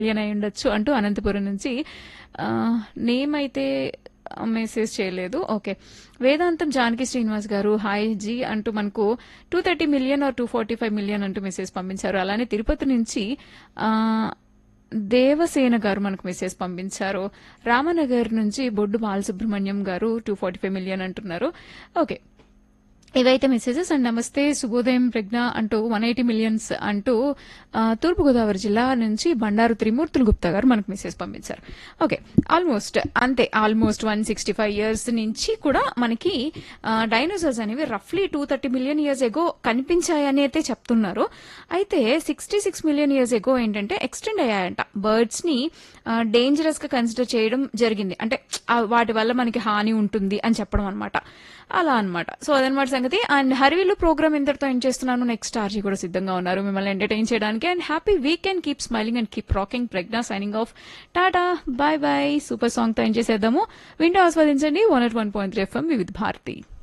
million అయి ఉండొచ్చు అంటూ అనంతపురం నుంచి ఆ, నేమ్ అయితే మెసేజ్ చేయలేదు ఓకే వేదాంతం జానకి శ్రీనివాస్ గారు హాయ్ జీ అంటూ మనకు two thirty million or two forty five million అంటూ మెసేజ్ పంపించారు అలానే తిరుపతి నుంచి ఆ, దేవసేన గారు మనకు మెసేజ్ పంపించారు రామనగర్ నుంచి Boddu Balasubrahmanyam garu two forty five million అంటున్నారు ఓకే ఇవైతే మెసేజెస్ అండ్ నమస్తే శుభోదయం ప్రజ్ఞ అంటూ వన్ ఎయిటీ మిలియన్స్ అంటూ ఆ, తూర్పుగోదావరి జిల్లా నుంచి బండారు త్రిమూర్తులు గుప్తా గారు మనకు మెసేజ్ పంపించారు ఓకే ఆల్మోస్ట్ అంతే almost one sixty five years నుంచి కూడా మనకి డైనోసార్స్ అనేవి రఫ్లీ two thirty million years ago కనిపించాయని అయితే చెప్తున్నారు అయితే sixty six million years ago ఏంటంటే ఎక్స్టెండ్ అయ్యాయంట బర్డ్స్ ని డేంజరస్ గా కన్సిడర్ చేయడం జరిగింది అంటే ఆ, వాటి వల్ల మనకి హాని ఉంటుంది అని చెప్పడం అనమాట అలా అన్నమాట సో అదనమాట సంగతి అండ్ హరివిల్లు ప్రోగ్రామ్ ఇంతటితో ఎండ్ చేస్తున్నాను నెక్స్ట్ ఆర్జీ కూడా సిద్ధంగా ఉన్నారు మిమ్మల్ని ఎంటర్టైన్ చేయడానికి and happy weekend keep smiling and keep rocking Pragna signing off tata bye bye super song తో ఎండ్ చేసేద్దాము వింటూ ఆస్వాదించండి one at one point three FM Vividh Bharati